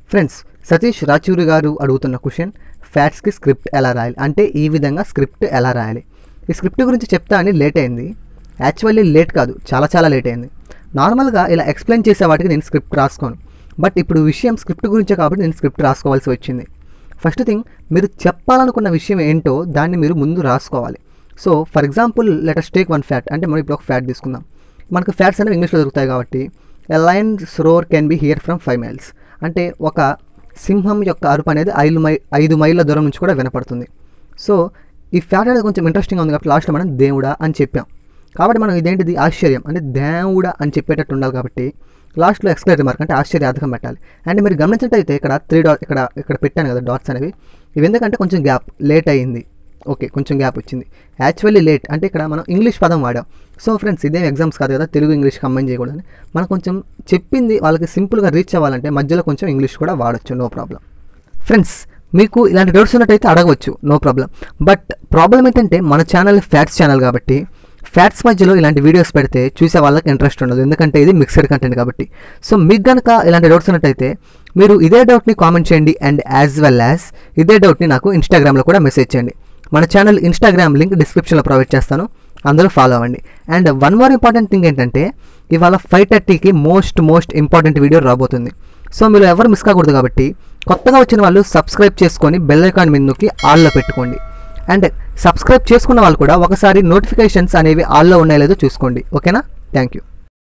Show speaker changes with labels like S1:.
S1: friends Satish Rachuri గారు అడుగుతున్న question ఫ్యాట్స్కి script ఎలా రాయాలి అంటే ఈ విధంగా స్క్రిప్ట్ ఎలా రాయాలి ఈ స్క్రిప్ట్ గురించి చెప్తా అని లేట్ అయింది యాక్చువల్లీ లేట్ కాదు చాలా చాలా లేట్ అయింది నార్మల్గా ఇలా ఎక్స్ప్లెయిన్ చేసే వాటికి నేను స్క్రిప్ట్ రాసుకోను బట్ ఇప్పుడు విషయం స్క్రిప్ట్ గురించే కాబట్టి నేను స్క్రిప్ట్ రాసుకోవాల్సి వచ్చింది ఫస్ట్ థింగ్ మీరు చెప్పాలనుకున్న విషయం ఏంటో దాన్ని మీరు ముందు రాసుకోవాలి so for example let us take one fat అంటే మనం ఇప్పుడు ఒక ఫ్యాట్ తీసుకుందాం మనకు ఫ్యాట్స్ అనేవి ఇంగ్లీష్లో దొరుకుతాయి కాబట్టి a lion roar can be hear from five miles అంటే ఒక సింహం యొక్క అరుపు అనేది ఐదు మై ఐదు మైళ్ళ దూరం నుంచి కూడా వినపడుతుంది సో ఈ ఫ్యాట్ అనేది కొంచెం ఇంట్రెస్టింగ్ ఉంది కాబట్టి లాస్ట్లో మనం దేవుడా అని చెప్పాం కాబట్టి మనం ఇదేంటిది ఆశ్చర్యం అంటే దేవుడా అని చెప్పేటట్టు ఉండాలి కాబట్టి లాస్ట్లో ఎక్స్క్లరేటరీ మార్క్ అంటే ఆశ్చర్యార్థకం పెట్టాలి అండ్ మీరు గమనించినట్టయితే ఇక్కడ త్రీ డాట్ ఇక్కడ ఇక్కడ పెట్టాను కదా డాట్స్ అనేవి ఇవి ఎందుకంటే కొంచెం గ్యాప్ లేట్ అయ్యింది ఓకే కొంచెం గ్యాప్ వచ్చింది యాక్చువల్లీ లేట్ అంటే ఇక్కడ మనం ఇంగ్లీష్ పదం వాడాం సో ఫ్రెండ్స్ ఇదేం ఎగ్జామ్స్ కాదు కదా తెలుగు ఇంగ్లీష్ కంబైన్ చేయకూడదని మనం కొంచెం చెప్పింది వాళ్ళకి సింపుల్గా రీచ్ అవ్వాలంటే మధ్యలో కొంచెం ఇంగ్లీష్ కూడా వాడచ్చు నో ప్రాబ్లం ఫ్రెండ్స్ మీకు ఇలాంటి డౌట్స్ ఉన్నట్టయితే అడగవచ్చు నో ప్రాబ్లం బట్ ప్రాబ్లం ఏంటంటే మన ఛానల్ ఫ్యాట్స్ ఛానల్ కాబట్టి ఫ్యాట్స్ మధ్యలో ఇలాంటి వీడియోస్ పెడితే చూసే వాళ్ళకి ఇంట్రెస్ట్ ఉండదు ఎందుకంటే ఇది మిక్సెడ్ కంటెంట్ కాబట్టి సో మీకు కనుక ఇలాంటి డౌట్స్ ఉన్నట్టయితే మీరు ఇదే డౌట్ని కామెంట్ చేయండి అండ్ యాజ్ వెల్ యాజ్ ఇదే డౌట్ని నాకు ఇన్స్టాగ్రామ్లో కూడా మెసేజ్ చేయండి మన ఛానల్ ఇన్స్టాగ్రామ్ లింక్ డిస్క్రిప్షన్లో ప్రొవైడ్ చేస్తాను అందరూ ఫాలో అవ్వండి and one more important thing ఏంటంటే ఇవాళ ఫైవ్ థర్టీకి మోస్ట్ మోస్ట్ ఇంపార్టెంట్ వీడియో రాబోతుంది సో మీరు ఎవరు మిస్ కాకూడదు కాబట్టి కొత్తగా వచ్చిన వాళ్ళు సబ్స్క్రైబ్ చేసుకొని బెల్ ఐకాన్ మీదకి ఆల్లో పెట్టుకోండి అండ్ సబ్స్క్రైబ్ చేసుకున్న వాళ్ళు కూడా ఒకసారి నోటిఫికేషన్స్ అనేవి ఆల్లో ఉన్నాయో లేదో చూసుకోండి ఓకేనా థ్యాంక్ యూ